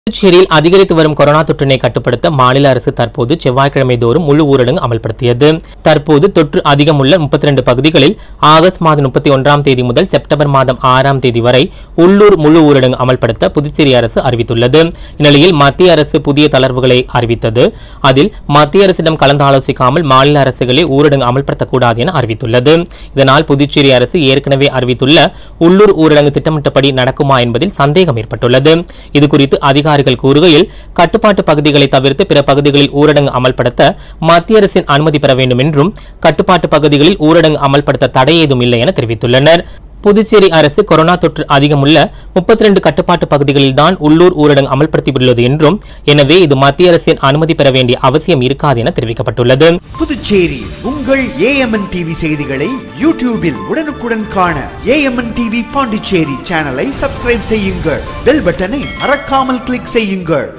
புதுச்சேரியில் அதிகரித்து வரும் கொரோனா தொற்றினை கட்டுப்படுத்த மாநில அரசு தற்போது செவ்வாய்க்கிழமை தோறும் முழு ஊரடங்கு அமல்படுத்தியது தற்போது தொற்று அதிகமுள்ள 32 பகுதிகளில் ஆகஸ்ட் மாதம் முப்பத்தி ஒன்றாம் தேதி முதல் செப்டம்பர் மாதம் ஆறாம் தேதி வரை உள்ளூர் முழு ஊரடங்கு அமல்படுத்த புதுச்சேரி அரசு அறிவித்துள்ளது இந்நிலையில் மத்திய அரசு புதிய தளர்வுகளை அறிவித்தது அதில் மத்திய அரசிடம் கலந்து ஆலோசிக்காமல் மாநில அரசுகளே ஊரடங்கு அமல்படுத்தக்கூடாது என அறிவித்துள்ளது இதனால் புதுச்சேரி அரசு ஏற்கனவே அறிவித்துள்ள உள்ளூர் ஊரடங்கு திட்டமிட்டபடி நடக்குமா என்பதில் சந்தேகம் ஏற்பட்டுள்ளது இது குறித்து அதிகாரிகள் கூறுகையில் கட்டுப்பாட்டு பகுதிகளை தவிர்த்து பிற பகுதிகளில் ஊரடங்கு அமல்படுத்த மத்திய அரசின் அனுமதி பெற வேண்டும் என்றும் கட்டுப்பாட்டு பகுதிகளில் ஊரடங்கு அமல்படுத்த தடை ஏதும் இல்லை என தெரிவித்துள்ளனர் புதுச்சேரி அரசு கொரோனா தொற்று அதிகமுள்ள 32 கட்டுப்பாட்டு பகுதிகளில் தான் உள்ளூர் ஊரடங்கு அமல்படுத்தியுள்ளது என்றும் எனவே இது மத்திய அரசின் அனுமதி பெற வேண்டிய அவசியம் இருக்காது என தெரிவிக்கப்பட்டுள்ளது புதுச்சேரி உங்கள் ஏஎம்என் டிவி செய்திகளை யூடியூபில் உடனுக்குடன் காண ஏஎம்என் டிவி பாண்டிச்சேரி சேனலை சப்ஸ்கிரைப் செய்யுங்கள் பெல் பட்டனை மறக்காமல் கிளிக் செய்யுங்கள்